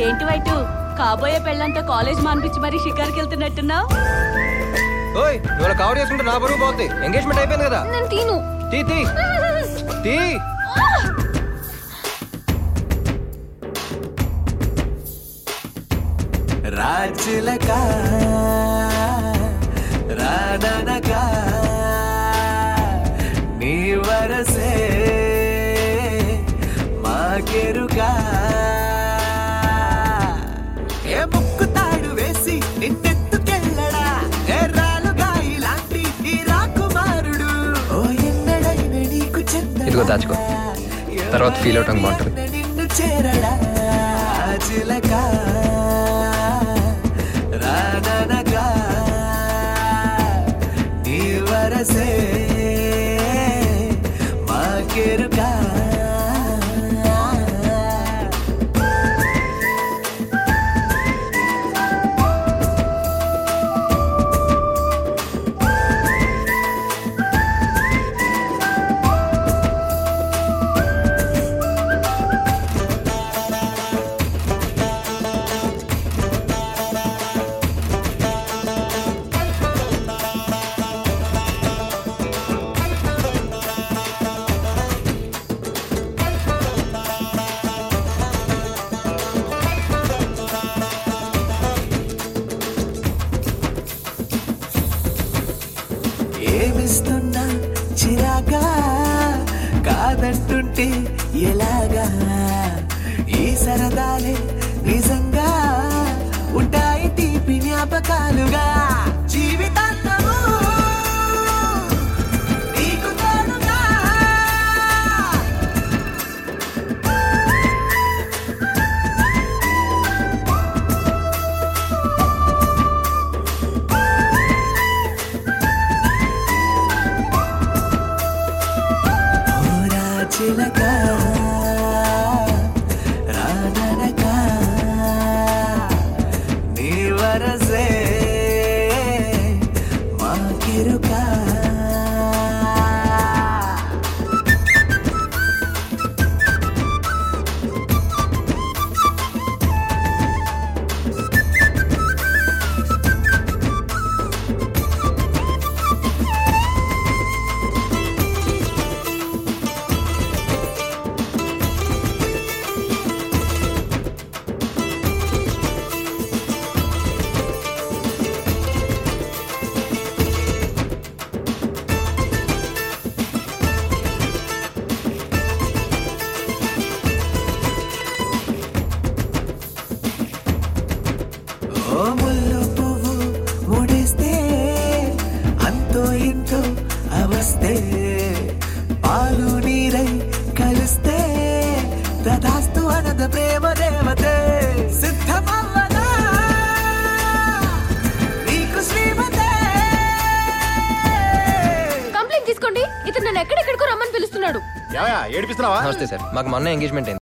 ఏంటి వైటు కాబోయే పెళ్ళంతా కాలేజ్ మానిపించి మరీ షికార్కి వెళ్తున్నట్టున్నావు ఓయ్ ఇవాళ కవర్ చేసుకుంటే నా బరువు పోతుంది ఎంగేజ్మెంట్ అయిపోయింది కదా నేను తీను తీ తీ తీ రాజులక రాననక నీ వరసే మాకెరుక ఏ ముక్కు తాడు వేసి నిన్నెత్తుకెళ్ళడా ఎర్రాలుగా ఇలాంటి ఈ రాకుమారుడు ఓ ఎన్నడైన నీకు చెందడా ఇదిగో దాచుకో. తర్వాత feel అవటం బాగుంటది. నిన్ను చేరడా చిలక రాననగా నీ వరసే మాకెరుకా ఏమిస్తున్నా చిరాగా కాదంటుంటే ఎలాగా ఈ సరదాలే నిజంగా ఉంటాయి తీపి జ్ఞాపకాలుగా జీవితాంతము నీకు తోడుగా ఓరా చిలక రాననక నీ వరసే మాకెరుకా ఓ ముల్లు పువ్వు ముడిస్తే అంతో ఇంతో అవస్తే పాలు నీరై కలిస్తే తదాస్తు అనద ప్రేమ దేవతే సిద్ధమవ్వదా నీకు శ్రీమతే కంప్లైంట్ తీసుకోండి ఇతను నన్ను ఎక్కడెక్కడికో రమ్మని పిలుస్తున్నాడు ఏమయ్యా ఏడిపిస్తున్నావా నమస్తే సార్ మాకు మొన్న ఎంగేజ్మెంట్ అయింది